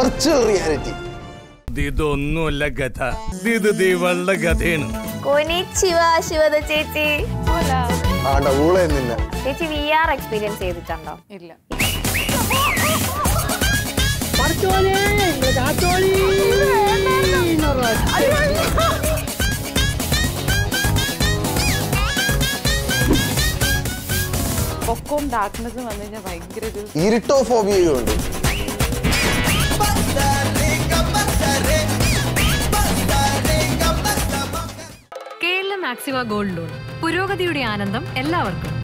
virtual reality ഇതൊന്നുമല്ല കഥ ഇത് ദിവളുടെ കഥയാണ് കൊനിച്ചിവ ശിവത ചേച്ചി ആണ്ട ഊള എന്നില്ല ചേച്ചി വി ആർ എക്സ്പീരിയൻസ് ചെയ്തിട്ടുണ്ടോ ഇല്ല പൊക്കവും ഡാർക്ക്നെസ്സും വന്നു കഴിഞ്ഞാൽ ഭയങ്കര ഒരു ഇരിട്ടോഫോബിയയും ഉണ്ട് കേരള മാക്സിമ ഗോൾഡ് ലോൺ പുരോഗതിയുടെ ആനന്ദം എല്ലാവർക്കും